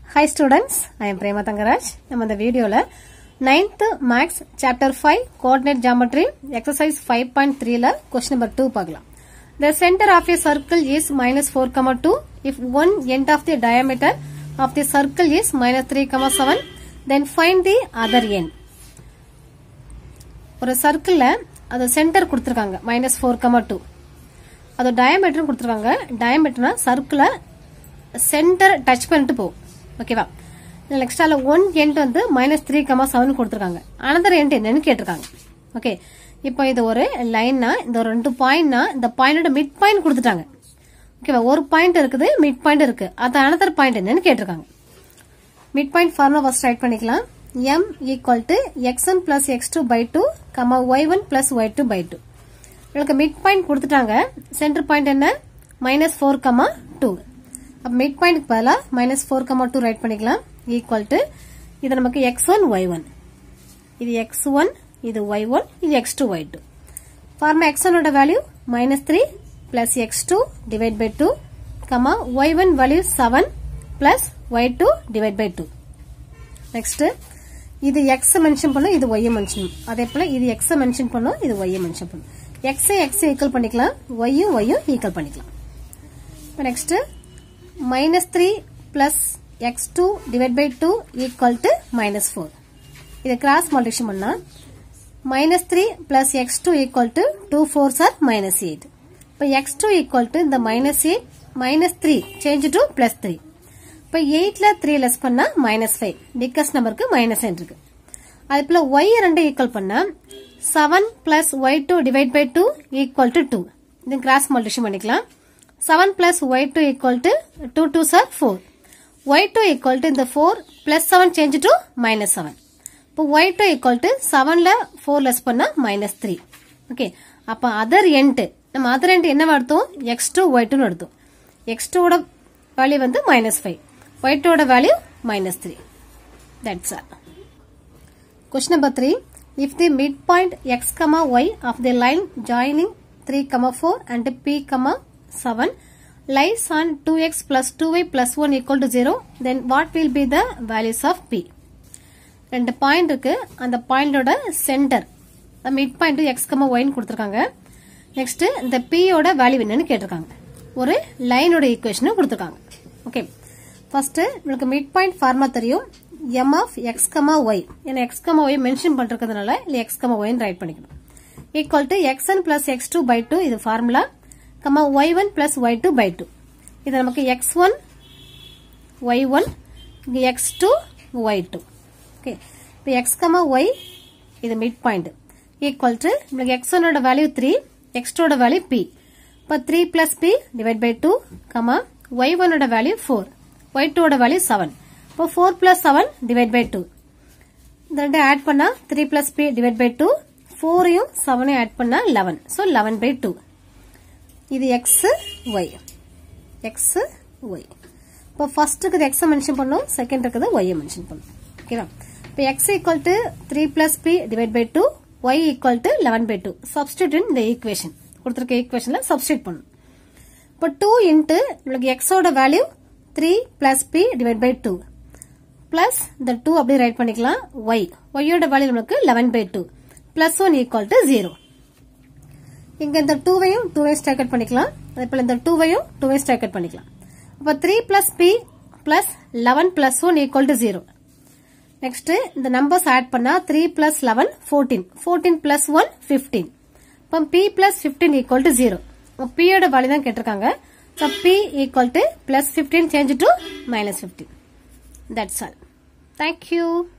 Hi students, I am Prema Tangaraj. நம்ம இந்த வீடியோல 9th maths chapter 5 coordinate geometry exercise 5.3ல கொஸ்டின் நம்பர் 2 பார்க்கலாம். The center of a circle is minus 4, 2. If one end of the diameter of the circle is minus 3, 7, then find the other end. ஒரு சர்க்கிள்ல அது centre கொடுத்துருக்காங்க minus four comma two அது டயமீட்டரும் கொடுத்துருக்காங்க டயமீட்டர்னா சர்க்கிளை centre touch பண்ணிட்டு போகும் ஓகேவா next அதில் one end வந்து மைனஸ் த்ரீ கமா செவன் கொடுத்துருக்காங்க அனதர் எண்ட் என்னன்னு கேட்டிருக்காங்க ஓகே இப்போ இது ஒரு லைன்னா இந்த ஒரு ரெண்டு பாயிண்ட்னா இந்த பாயிண்டோட மிட் பாயிண்ட் கொடுத்துட்டாங்க ஓகேவா ஒரு பாயிண்ட் இருக்குது மிட் பாயிண்ட் இருக்கு அது அனதர் பாயிண்ட் என்னன்னு கேட்டிருக்காங்க mid point formula first write பண்ணிக்கலாம் m equal to x one plus x two by two comma y one plus y two by two எனக்கு மிட் பாயிண்ட் கொடுத்துட்டாங்க சென்டர் பாயிண்ட் என்ன minus four comma two அப்போ mid பாயிண்ட்க்கு பதிலாக minus four comma two write பண்ணிக்கலாம் equal to இது நமக்கு x one y one இது எக்ஸ் ஒன் இது ஒய் ஒன் இது x two y two formula X ஒனோட value minus three plus x two divide by two comma y one value seven plus y two divide by two next இது x mention பண்ணும் இது y mention அதே போல இது x mention பண்ணும் இது y mention பண்ணும் எக்ஸ் எக்ஸ் ஈக்குவல் பண்ணிக்கலாம் ஒய்யும் ஒய்யும் ஈக்குவல் பண்ணிக்கலாம் இப்போ next minus three plus x two divide by two equal to minus four இதை கிராஸ் மல்டிஷன் பண்ணா minus three plus x two equal to two four sir minus eight இப்போ x two equal to இந்த minus eight minus three change to plus three இப்போ எயிட்ல three less பண்ணா minus five biggest நம்பருக்கு minus இருக்கு அது போல ஒய் ரெண்டு ஈக்குவல் பண்ணா seven plus y two divide by two equal to two இது கிராஸ் மல்டிஷன் பண்ணிக்கலாம் seven plus y two equal to two two sir four y two equal to இந்த four plus seven change to minus seven இப்போ y two equal to செவன்ல four less பண்ணா minus three okay அப்போ other end நம்ம other end என்ன எடுத்தோம் X two Y டூன்னு எடுத்தோம் எக்ஸ் டூவோட வேல்யூ வந்து மைனஸ் ஃபைவ் ஒய் டூவோட value minus three that's all Question number 3. If the midpoint x, comma y of the line joining 3, comma 4 and p, comma 7 lies on 2x plus 2y plus 1 equal to 0, then what will be the values of p? ரெண்டு point இருக்கு அந்த பாயிண்டோட center mid point x comma ஒய்னு கொடுத்துருக்காங்க next இந்த பியோட value என்னன்னு கேட்டிருக்காங்க ஒரு லைனோட ஈக்குவேஷனும் கொடுத்துருக்காங்க ஓகே ஃபர்ஸ்ட் உங்களுக்கு மிட் பாயிண்ட் ஃபார்மா தெரியும் m of x, y ஏன்னா x, y மென்ஷன் பண்றதுனால இல்ல x, y ரைட் பண்ணிக்கணும் equal to xn plus x two by two இது formula comma y one plus y two by two இது நமக்கு x one y one இங்கே x two y two okay இப்போ x comma y இது mid point equal to நம்மளுக்கு x ஒனோட value three X டூட value p இப்போ three plus p divide by two comma y ஒனோட value four y டூட value seven இப்போ four plus seven divide by two இந்த ரெண்டு add பண்ணா three plus p divide by two ஃபோரையும் செவனையும் add பண்ணா eleven so eleven by two இது எக்ஸ் ஒய் எக்ஸ் ஒய் இப்போ ஃபர்ஸ்ட் இருக்குது எக்ஸை மென்ஷன் பண்ணும் செகண்ட் இருக்குது ஒய்யை மென்ஷன் பண்ணும் ஓகேவா இப்போ x equal to three plus p divide by two y equal to eleven by two substitute in இந்த ஈக்குவேஷன் கொடுத்துருக்க ஈக்குவேஷன்ல சப்ஸ்டியூட் பண்ணும் இப்போ டூ இன்ட்டு உங்களுக்கு எக்ஸோட value three plus p divide by two plus இந்த டூ அப்படியே ரைட் பண்ணிக்கலாம் y ஒய்யோட வேல்யூ நமக்கு eleven by two plus one equal to zero இங்க இந்த டூவையும் டூவையும் ஸ்ட்ரைக்கட் பண்ணிக்கலாம் அதே போல இந்த டூவையும் டூவையும் ஸ்ட்ரைக்கட் பண்ணிக்கலாம் அப்போ three plus p plus eleven plus one equal to zero next இந்த நம்பர்ஸ் ஆட் பண்ணா three plus eleven fourteen fourteen plus one fifteen இப்போ p plus fifteen equal to zero பியோட வேல்யூ தான் கேட்டிருக்காங்க so p equal to plus fifteen change to minus fifteen That's all. Thank you.